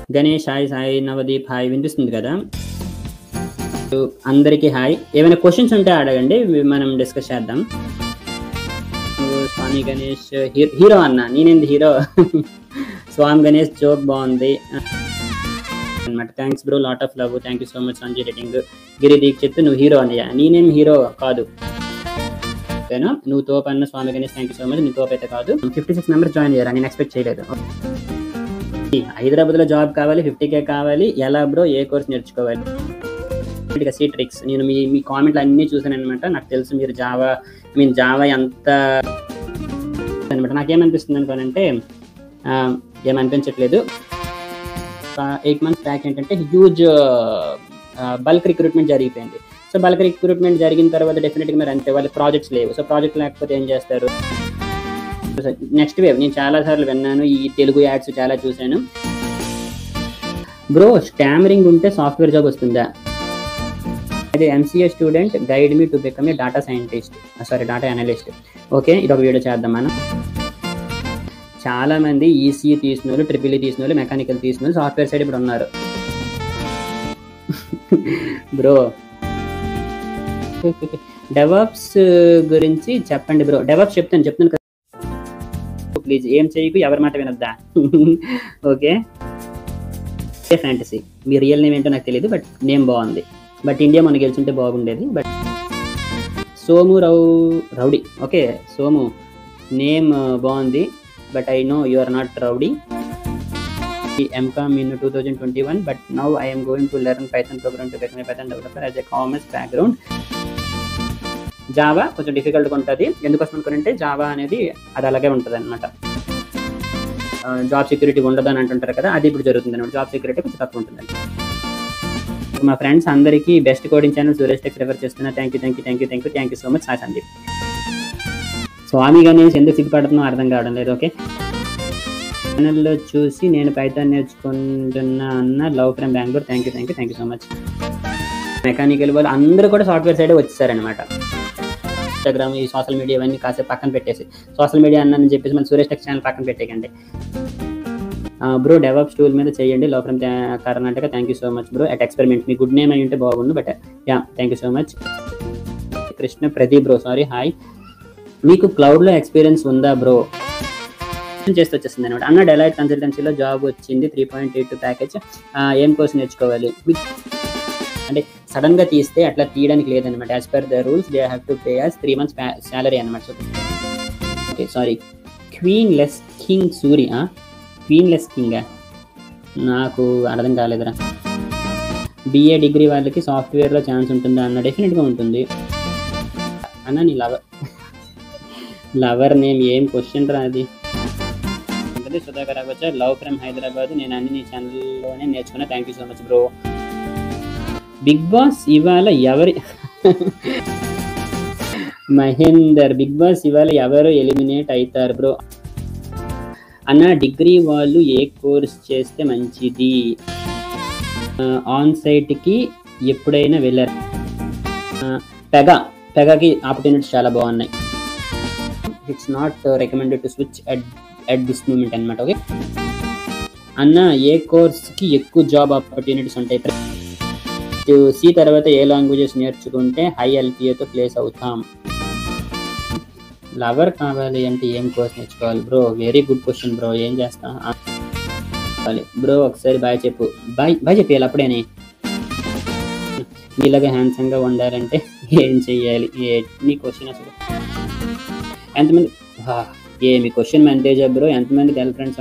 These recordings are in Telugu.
గణేష్ హాయ్ సాయి నవదీప్ హాయ్ వినిపిస్తుంది కదా సో, అందరికీ హాయ్ ఏమైనా క్వశ్చన్స్ ఉంటే అడగండి వి- మనం డిస్కస్ చేద్దాం సో, స్వామి గణేష్ హీ- హీరో అన్న నేనేంది హీరో స్వామి గణేష్ జోక్ బాగుంది అనమాట thanks bro lot of love thank you so much Sanjay రేటింగ్ గిరి దీక్షిత్ నువ్వు హీరో అన్నయ్య నేనేం హీరో కాదు ఓకేనా నువ్వు తోపు అన్న Swami Ganesh thank you so much నీ తోపు అయితే కాదు ఫిఫ్టీ సిక్స్ మెంబర్స్ జాయిన్ అయ్యారు నేను ఎక్స్పెక్ట్ చేయలేదు హైదరాబాద్ లో జాబ్ కావాలి ఫిఫ్టీ కే కావాలి ఎలా బ్రో ఏ కోర్స్ నేర్చుకోవాలి సీ ట్రిక్స్ నేను మీ మీ కామెంట్లు అన్ని చూసాను అనమాట నాకు తెలుసు మీరు జావా ఐ మీన్ జావా ఎంత అనమాట నాకేమనిపిస్తుంది అనుకోనంటే ఆ, ఏమనిపించట్లేదు ఎయిట్ మంత్స్ బ్యాక్ ఏంటంటే హ్యూజ్ బల్క్ రిక్రూట్మెంట్ జరిగిపోయింది సో బల్క్ రిక్రూట్మెంట్ జరిగిన తర్వాత డెఫినెట్గా మరి అంతే వాళ్ళ ప్రాజెక్ట్స్ లేవు సో ప్రాజెక్ట్ లేకపోతే ఏం చేస్తారు నెక్స్ట్ వేవ్ నేను చాలా సార్లు విన్నాను ఈ తెలుగు యాడ్స్ చాలా చూశాను బ్రో స్టామరింగ్ ఉంటే సాఫ్ట్వేర్ జాబ్ వస్తుందా అదే MCA student guide me to become a data scientist sorry data analyst okay ఇది ఒక వీడియో చేద్దాం మనం చాలా మంది ఈసీఈ తీసిన వాళ్ళు ట్రిపుల్ ఈ తీసిన వాళ్ళు మెకానికల్ తీసిన వాళ్ళు సాఫ్ట్వేర్ సైడ్ ఇప్పుడు ఉన్నారు బ్రో డెవాప్స్ గురించి చెప్పండి బ్రో డెవాప్స్ చెప్తాను చెప్తాను కదా ప్లీజ్ ఏం చేయకు ఎవరి మాట వినొద్దా ఓకే ఫ్యాంటసీ మీ రియల్ నేమ్ ఏంటో నాకు తెలియదు బట్ నేమ్ బాగుంది బట్ ఇండియా మనకి గెలుచుంటే బాగుండేది బట్ సోము రౌ రౌడీ ఓకే సోము నేమ్ బాగుంది but I know you are not rowdy MCom in two thousand twenty one but now I'm going to learn Python program to become Python developer as a commerce background Java కొంచెం డిఫికల్ట్గా ఉంటుంది ఎందుకోసం అనుకుంటే జావా అనేది అది అలాగే ఉంటుంది అనమాట జాబ్ సెక్యూరిటీ ఉండదు అని అంటుంటారు కదా అది ఇప్పుడు జరుగుతుంది అనమాట జాబ్ సెక్యూరిటీ కొంచెం తక్కువ ఉంటుంది మా ఫ్రెండ్స్ అందరికీ best coding channel Suresh tech refer చేస్తున్నా thank you thank you thank you thank you thank you so much sir Sandeep Swamy Ganesh ఎందుకు సిగ్గుపడుతున్నా అర్థం కావడం లేదు ఓకే ఛానల్లో చూసి నేను పైథాన్ నేర్చుకుంటున్నా అన్న love from Bengaluru thank you thank you thank you so much mechanical వాళ్ళు అందరూ కూడా సాఫ్ట్వేర్ సైడే వచ్చేసారనమాట ఇన్స్టాగ్రామ్ ఈ సోషల్ మీడియా ఇవన్నీ కాసేపు పక్కన పెట్టేసి సోషల్ మీడియా అన్నని చెప్పేసి మన సురేష్ టెక్ ఛానల్ పక్కన పెట్టేయండి బ్రో డెవలప్ టూల్ మీద చేయండి లో from Karnataka thank you so much bro at experiment మీ గుడ్ నేమ్ అయి ఉంటే బాగుండు but yeah thank you so much Krishna Pradeep bro sorry hi మీకు క్లౌడ్లో ఎక్స్పీరియన్స్ ఉందా బ్రో చేస్తే వచ్చేసింది అనమాట అన్న డెలైట్ కన్సల్టెన్సీలో జాబ్ వచ్చింది త్రీ పాయింట్ ఎయిట్ ప్యాకేజ్ ఏం కోర్స్ నేర్చుకోవాలి అంటే సడన్ గా తీస్తే అట్లా తీయడానికి లేదనమాట as per the rules they have to pay as three months salary అనమాట so okay sorry queen less king Suri queen less king నాకు అర్థం కాలేదురా బిఏ డిగ్రీ వాళ్ళకి సాఫ్ట్వేర్లో ఛాన్స్ ఉంటుందా అన్న డెఫినెట్గా ఉంటుంది అన్న నీ లవర్ లవర్ నేమ్ ఏం క్వశ్చన్ రా అది ఉంటుంది సుధాకర్ అవ్వచ్చా లవ్ ఫ్రమ్ హైదరాబాద్ నేను అన్ని నీ ఛానల్లోనే నేర్చుకున్నా thank you so much bro big boss ఇవాళ ఎవరి మహేందర్ బిగ్ బాస్ ఇవాళ ఎవరు ఎలిమినేట్ అవుతారు బ్రో అన్న డిగ్రీ వాళ్ళు ఏ కోర్స్ చేస్తే మంచిది ఆన్ సైట్కి ఎప్పుడైనా వెళ్ళారు పెగ పెగకి ఆపర్చునిటీస్ చాలా బాగున్నాయి it's not recommended to switch at at this moment అనమాట ఓకే అన్న ఏ కోర్స్కి ఎక్కువ జాబ్ ఆపర్చునిటీస్ ఉంటాయి సి తర్వాత ఏ లాంగ్వేజెస్ నేర్చుకుంటే హై ఎల్పిఏతో ప్లేస్ అవుతాం లవర్ కావాలి అంటే ఏం కోర్స్ నేర్చుకోవాలి bro very good question bro ఏం చేస్తా బ్రో ఒకసారి బాయ్ చెప్పు బాయ్ బాయ్ చెప్పేయాలి అప్పుడేనే ఇలాగ హ్యాండ్సమ్గా ఉండాలంటే ఏం చెయ్యాలి ఏ నీ క్వశ్చన్ అసలు ఎంతమంది హా, ఏమి క్వశ్చన్ మెంటేజ్ బ్రో ఎంతమంది girl friends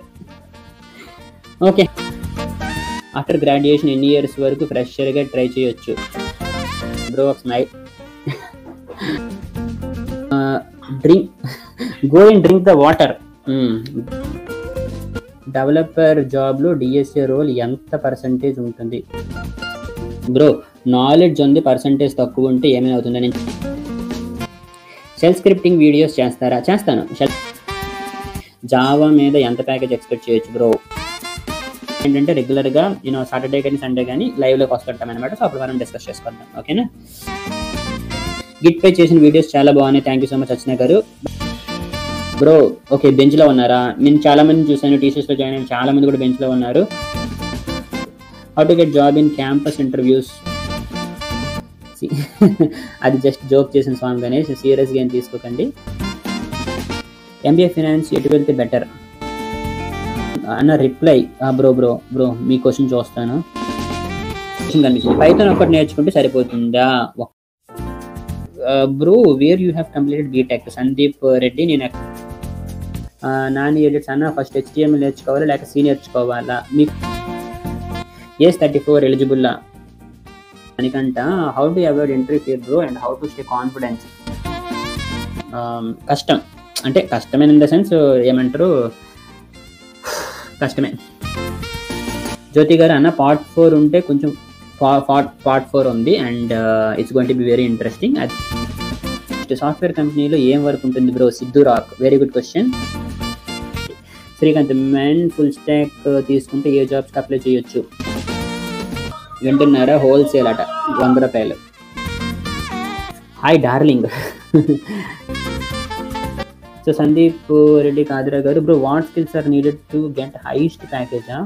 okay after graduation ఎన్ని ఇయర్స్ వరకు ఫ్రెషర్గా ట్రై చేయొచ్చు బ్రో ఒక smile drink go and drink the water developer జాబ్లో డిఎస్ఏ రోల్ ఎంత పర్సంటేజ్ ఉంటుంది బ్రో నాలెడ్జ్ ఉంది పర్సంటేజ్ తక్కువ ఉంటే ఏమైనా అవుతుందా నేను షెల్ స్క్రిప్టింగ్ వీడియోస్ చేస్తారా చేస్తాను షెల్ జావా మీద ఎంత ప్యాకేజ్ ఎక్స్పెక్ట్ చేయొచ్చు బ్రో ఏంటంటే రెగ్యులర్గా నేను సాటర్డే కానీ సండే కానీ లైవ్లోకి వస్తుంటాం అనమాట సో అప్పుడు మనం డిస్కస్ చేసుకుందాం ఓకేనా గిట్ పై చేసిన వీడియోస్ చాలా బాగున్నాయి thank you so much Archana garu bro okay బెంచ్లో ఉన్నారా నేను చాలా మంది చూసాను టీచర్స్లో జాయిన్ అయిన చాలా మంది కూడా బెంచ్లో ఉన్నారు how to get job in campus interviews అది జస్ట్ జోక్ చేసిన సాంగ్ గణేష్ సీరియస్గా ఏం తీసుకోకండి ఎంబీఏ ఫినాన్స్ ఎటు వెళ్తే బెటర్ అన్న రిప్లై బ్రో బ్రో బ్రో మీ క్వశ్చన్ చూస్తాను క్వశ్చన్ కనిపించింది పైథాన్ ఒకటి నేర్చుకుంటే సరిపోతుందా bro where you have completed BTech Sandeep Reddy నేను ఆ, నాని ఎడిట్స్ అన్న ఫస్ట్ హెచ్టిఎంఎల్ నేర్చుకోవాలా లేక సి నేర్చుకోవాలా మీకు ఏజ్ థర్టీ ఫోర్ ఎలిజిబుల్లా దానికంట how to avoid entry fear bro and how to stay confidence కష్టం అంటే కష్టమైన ఇన్ ద సెన్స్ ఏమంటారు కష్టమే జ్యోతి గారు అన్న పార్ట్ ఫోర్ ఉంటే కొంచెం పార్ట్ పార్ట్ ఫోర్ ఉంది and it's going to be very interesting అది సాఫ్ట్వేర్ కంపెనీలో ఏం వర్క్ ఉంటుంది bro Siddhu rock very good question Srikanth men full stack తీసుకుంటే ఏ జాబ్స్కి అప్లై చేయొచ్చు వింటున్నారా హోల్సేల్ అట వంద రూపాయలు hi darling so Sandeep Reddy కాదిరా garu bro what skills are needed to get highest ప్యాకేజా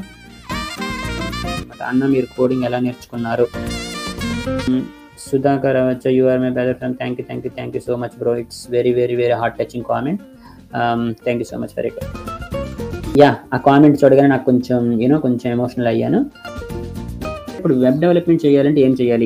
అన్న మీరు కోడింగ్ ఎలా నేర్చుకున్నారు సుధాకర్ వచ్చా you are my brother from thank you thank you thank you so much bro it's very very very heart touching comment thank you so much for it yeah ఆ కామెంట్ చూడగానే నాకు కొంచెం యూనో కొంచెం ఎమోషనల్ అయ్యాను ఇప్పుడు వెబ్ డెవలప్మెంట్ చేయాలంటే ఏం చేయాలి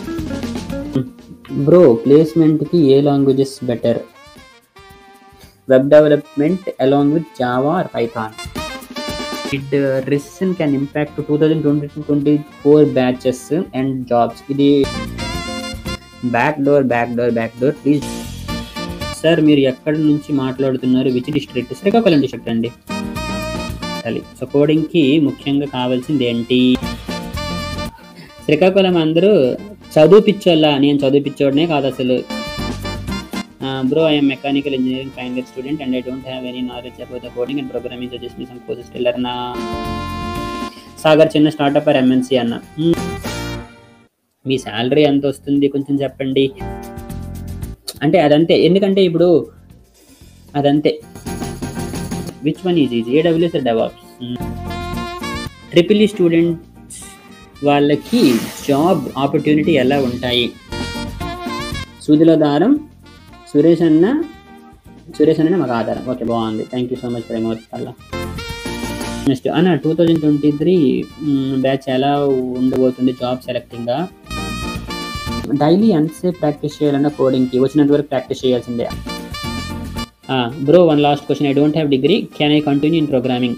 బ్రో ప్లేస్మెంట్కి ఏ languages better web development along with Java or Python it recession can impact two thousand twenty twenty four batches and jobs ఇది back door back door back door please sir మీరు ఎక్కడి నుంచి మాట్లాడుతున్నారు విచ్ డిస్ట్రిక్ట్ శ్రీకాకుళం డిస్ట్రిక్ట్ అండి అది సో కోడింగ్కి ముఖ్యంగా కావాల్సింది ఏంటి శ్రీకాకుళం అందరూ చదువు పిచ్చోళ్ళ నేను చదువు పిచ్చోడనే కాదు అసలు bro I'm mechanical engineering final year student and I don't have any knowledge about the coding and programming suggest me some courses teller నా సాగర్ చిన్న స్టార్ట్అప్ ఆర్ ఎంఎన్సీ అన్న Hmm. మీ శాలరీ ఎంత వస్తుంది కొంచెం చెప్పండి అంటే అదంతే ఎందుకంటే ఇప్పుడు అదంతే which one is easy AWS DevOps triple E students వాళ్ళకి జాబ్ ఆపర్చునిటీ ఎలా ఉంటాయి సూదిలో దారం సురేష్ అన్న సురేష్ అన్న మాకు ఆధారం ఓకే బాగుంది thank you so much for ఎమోత్ వల్ల నెక్స్ట్ అన్న two thousand twenty three batch ఎలా ఉండబోతుంది జాబ్ సెలెక్టింగ్గా డైలీ ఎంతసేపు ప్రాక్టీస్ చేయాలన్న కోడింగ్కి వచ్చినంత వరకు ప్రాక్టీస్ చేయాల్సిందే bro one last question I don't have degree can I continue in programming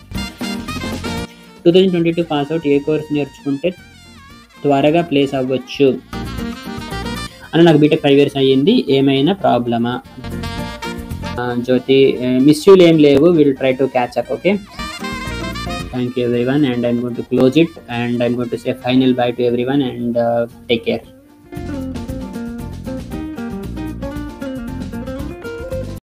two thousand twenty two pass out ఏ కోర్స్ నేర్చుకుంటే త్వరగా ప్లేస్ అవ్వచ్చు అని నాకు బీటెక్ ఫైవ్ ఇయర్స్ అయ్యింది ఏమైనా ప్రాబ్లమా జ్యోతి మిస్యూలు ఏం లేవు will try to catch up okay thank you everyone and I'm gonna close it and I'm gonna say final bye to everyone and take care